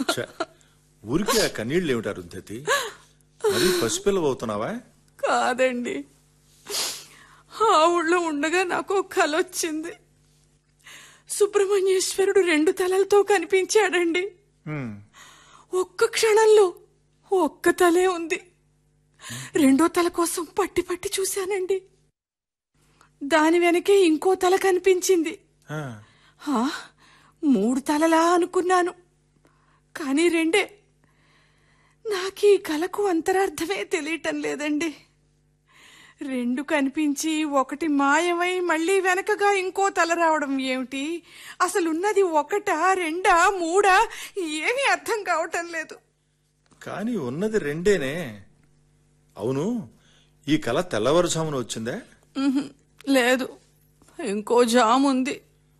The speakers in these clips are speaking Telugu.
ఛ, ఊరికే ఆ కన్నీళ్ళు ఏమిటి అరుంధతి మరి పసిపిల్లవు అవుతున్నావా కాదండి ఆ ఊళ్ళో ఉండగా నాకు ఒక కల వచ్చింది సుబ్రహ్మణ్యేశ్వరుడు రెండు తలలతో కనిపించాడండి హ్మ్. ఒక్క క్షణంలో ఒక్క తలే ఉంది రెండో తల కోసం పట్టి పట్టి చూశానండి దాని వెనకే ఇంకో తల కనిపించింది ఆ, హా, మూడు తలలా అనుకున్నాను కానీ రెండే నాకు ఈ కలకు అంతరార్థమే తెలియటం లేదండి రెండు కనిపించి ఒకటి మాయమై మళ్ళీ వెనకగా ఇంకో తల రావడం ఏమిటి అసలున్నది ఒకటా రెండా మూడా ఏమీ అర్థం కావటం లేదు కానీ ఉన్నది రెండేనే అవును ఈ కళ తెల్లవారుజామున వచ్చిందా ఉహుం, లేదు ఇంకో జామ్ ఉంది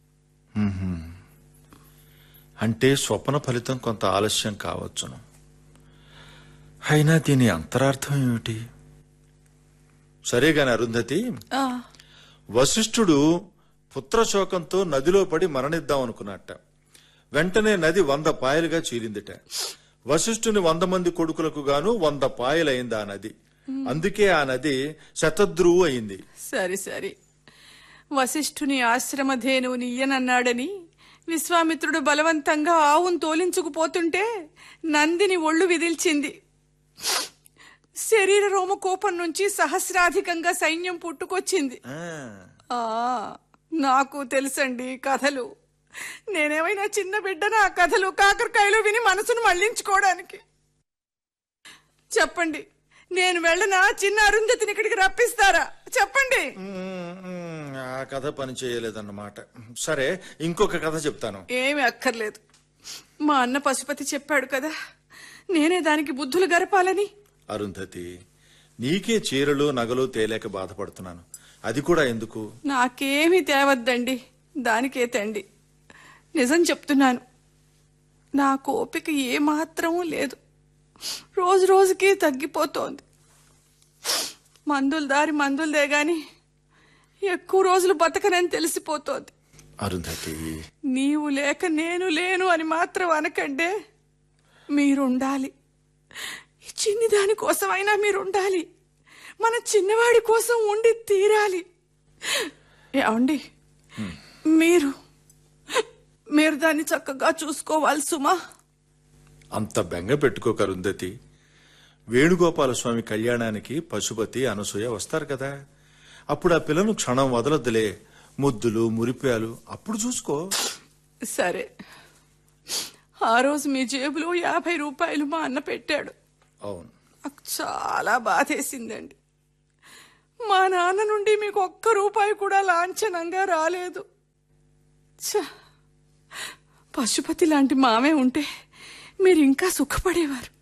అంటే స్వప్న ఫలితం కొంత ఆలస్యం కావచ్చును అయినా దీని అంతరార్థం ఏమిటి సరే గాని అరుంధతి ఆ, వశిష్ఠుడు పుత్రశోకంతో నదిలో పడి మరణిద్దాం అనుకున్నట్ట వెంటనే నది వంద పాయలుగా చీలిందిట వశిష్ఠుని వంద మంది కొడుకులకు గాను వంద పాయలైంది ఆ నది అందుకే ఆ నది శతద్రువు అయింది సరి సరి వశిష్ఠుని ఆశ్రమధేనువుని ఇయ్యనన్నాడని విశ్వామిత్రుడు బలవంతంగా ఆవును తోలించుకుపోతుంటే నందిని ఒళ్ళు విదిల్చింది శరీర రోమ కోపం నుంచి సహస్రాధికంగా సైన్యం పుట్టుకొచ్చింది ఆ, ఆ నాకు తెలుసండి కథలు నేనేమైనా చిన్న బిడ్డన ఆ కథలు కాకరకాయలు విని మనసును మళ్లించుకోవడానికి చెప్పండి నేను వెళ్ళనా చిన్న అరుంధతిని ఇక్కడికి రప్పిస్తారా చెప్పండి మ్మ్, మ్మ్, ఆ కథ పని చేయలేదన్నమాట సరే ఇంకొక కథ చెప్తాను ఏమి అక్కర్లేదు మా అన్న పశుపతి చెప్పాడు కదా నేనే దానికి బుద్ధులు గరపాలని అరుంధతి నీకే చీరలు నగలు తేలేక బాధపడుతున్నాను అది కూడా ఎందుకు నాకేమీ తేవద్దండి దానికే తండి నిజం చెప్తున్నాను నా ఓపిక ఏమాత్రమూ లేదు రోజు రోజుకి తగ్గిపోతోంది మందులు దారి మందులదే గాని ఎక్కువ రోజులు బతకనని తెలిసిపోతోంది అరుంధతి నీవు లేక నేను లేను అని మాత్రం అనకండే మీరుండాలి ఈ చిన్ని దాని కోసమైనా మీరుండాలి మన చిన్నవాడి కోసం ఉండి తీరాలి ఏమండి మీరు మీరు దాన్ని చక్కగా చూసుకోవాలి సుమా అంత బెంగ పెట్టుకోక అరుంధతి వేణుగోపాల స్వామి కళ్యాణానికి పశుపతి అనసూయ వస్తారు కదా అప్పుడు ఆ పిల్లను క్షణం వదలొద్దులే ముద్దులు మురిపాలు అప్పుడు చూసుకో సరే ఆ రోజు మీ జేబులో యాభై రూపాయలు మా అన్న పెట్టాడు అవును నాకు చాలా బాధేసిందండి మా నాన్న నుండి మీకు ఒక్క రూపాయి కూడా లాంఛనంగా రాలేదు ఛ! పశుపతి లాంటి మామే ఉంటే మీరు ఇంకా సుఖపడేవారు